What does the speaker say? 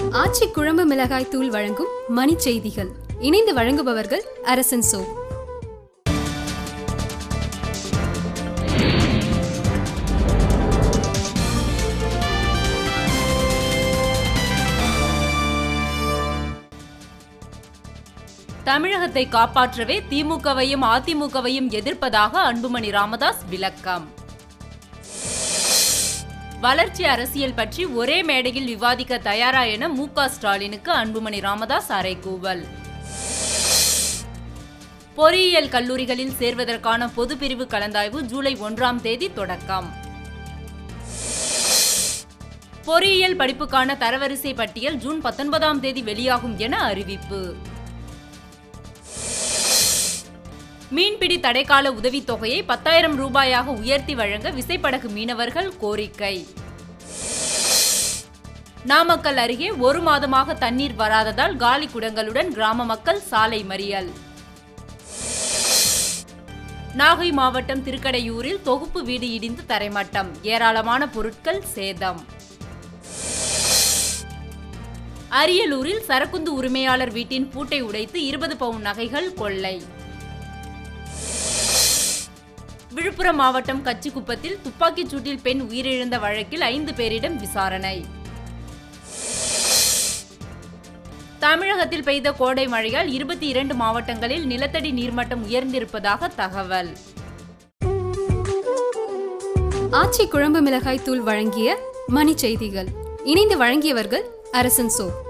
ஆச்சி குழம்பு மிளகாய் தூள் வழங்கும் மணி செய்திகள் இணைந்து வழங்குபவர்கள் அரசன் சோ தமிழகத்தை காப்பாற்றவே திமுகவையும் அதிமுகவையும் எதிர்ப்பதாக அன்புமணி ராமதாஸ் விளக்கம் வளர்ச்சி அரசியல் பற்றி ஒரே மேடையில் விவாதிக்க தயாரா என மு க ஸ்டாலினுக்கு அன்புமணி ராமதாஸ் அறைகூவல் பொறியியல் கல்லூரிகளில் சேர்வதற்கான பொதுப்பிரிவு கலந்தாய்வு ஜூலை ஒன்றாம் தேதி தொடக்கம் பொறியியல் படிப்புக்கான தரவரிசை பட்டியல் ஜூன் பத்தொன்பதாம் தேதி வெளியாகும் என அறிவிப்பு மீன்பிடி தடைக்கால உதவித் தொகையை பத்தாயிரம் ரூபாயாக உயர்த்தி வழங்க விசைப்படகு மீனவர்கள் கோரிக்கை நாமக்கல் அருகே ஒரு மாதமாக தண்ணீர் வராததால் காலி குடங்களுடன் கிராம மக்கள் சாலை மறியல் நாகை மாவட்டம் திருக்கடையூரில் தொகுப்பு வீடு இடிந்து தரைமட்டம் ஏராளமான பொருட்கள் சேதம் அரியலூரில் சரக்குந்து உரிமையாளர் வீட்டின் பூட்டை உடைத்து இருபது பவுன் நகைகள் கொள்ளை விழுப்புரம் மாவட்டம் கச்சிக்குப்பத்தில் துப்பாக்கிச் சூட்டில் பெண் உயிரிழந்த வழக்கில் ஐந்து பேரிடம் விசாரணை தமிழகத்தில் பெய்த கோடை மழையால் இருபத்தி இரண்டு மாவட்டங்களில் நிலத்தடி நீர்மட்டம் உயர்ந்திருப்பதாக தகவல் ஆச்சி குழம்பு மிளகாய் தூள் வழங்கிய மணி செய்திகள் இணைந்து வழங்கியவர்கள் அரசன் சோ